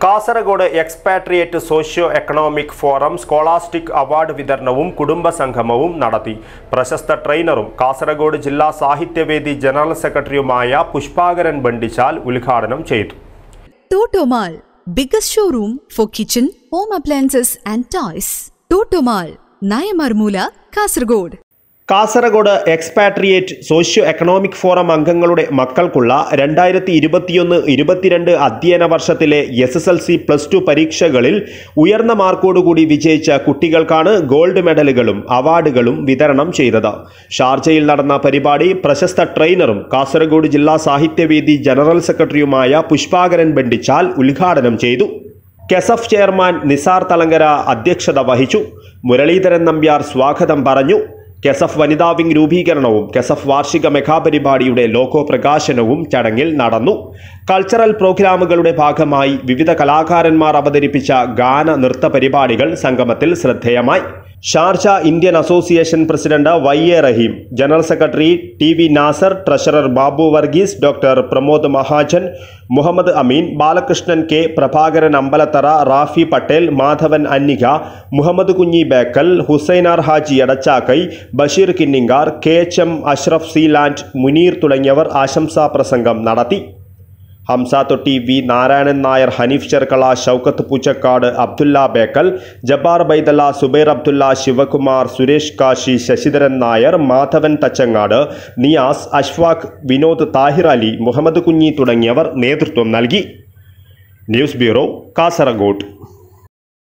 Kasaragod expatriate socio economic forum scholastic award വിതരണവും കുടുംബ സംഗമവും നടത്തി പ്രശസ്ത ട്രെയിനറും കാസർഗോഡ് ജില്ലാ സാഹിത്യവേദി ജനറൽ സെക്രട്ടറിയുമായ പുഷ്പാകരൻ ബണ്ടിച്ചാൽ ഉദ്ഘാടനം ചെയ്തു Totomal, biggest showroom for kitchen, home appliances and toys. Totomal, Nayamarmula, Kasargod. Kasargod expatriate socio economic forum അംഗങ്ങളുടെ മക്കൾക്കുള്ള രണ്ടായിരത്തി ഇരുപത്തിയൊന്ന് ഇരുപത്തിരണ്ട് അധ്യയന വർഷത്തിലെ S S L C plus two പരീക്ഷകളിൽ ഉയർന്ന മാർക്കോടുകൂടി വിജയിച്ച കുട്ടികൾക്കാണ് ഗോൾഡ് മെഡലുകളും അവാർഡുകളും വിതരണം ചെയ്തത് ഷാർജയിൽ നടന്ന പരിപാടി പ്രശസ്ത ട്രെയിനറും കാസർഗോഡ് ജില്ലാ സാഹിത്യവേദി ജനറൽ സെക്രട്ടറിയുമായ പുഷ്പാകരൻ ബണ്ടിച്ചാൽ ഉദ്ഘാടനം ചെയ്തു കെസഫ് ചെയർമാൻ നിസാർ തലങ്കര അധ്യക്ഷത വഹിച്ചു മുരളീധരൻ നമ്പ്യാർ സ്വാഗതം പറഞ്ഞു കെസഫ് വനിതാ വിംഗ് രൂപീകരണവും കെസഫ് വാർഷിക മെഗാപരിപാടിയുടെ ലോഗോ പ്രകാശനവും ചടങ്ങിൽ നടന്നു കൾച്ചറൽ പ്രോഗ്രാമുകളുടെ ഭാഗമായി വിവിധ കലാകാരന്മാർ അവതരിപ്പിച്ച ഗാന നൃത്ത പരിപാടികൾ സംഗമത്തിൽ ശ്രദ്ധേയമായി Sharjah Indian association president Y A Raheem general secretary T V Nasar treasurer Babu Varghese doctor Pramod Mahajan Muhammad Ameen Balakrishnan K Prabhakaran Ambalathara Rafi Patel Madhavan Annika Muhammad Kunhi Bekal Hussainar Haji Edachakkai Basheer Kinningar K H M Ashraf Zealand Muneer തുടങ്ങിയവർ ആശംസാ പ്രസംഗം നടത്തി ഹംസ തൊട്ടി വി നാരായണൻ നായർ ഹനീഫ് ചെർക്കള ഷൗക്കത്ത് പൂച്ചക്കാട് അബ്ദുല്ല ബേക്കൽ ജബ്ബാർ ബൈദല്ല സുബൈർ അബ്ദുല്ല ശിവകുമാർ സുരേഷ് കാശി ശശിധരൻ നായർ മാധവൻ തച്ചങ്ങാട് നിയാസ് അഷ്ഫാഖ് വിനോദ് താഹിർ അലി മുഹമ്മദ് കുഞ്ഞി തുടങ്ങിയവർ നേതൃത്വം നൽകി ന്യൂസ് ബ്യൂറോ കാസർഗോഡ്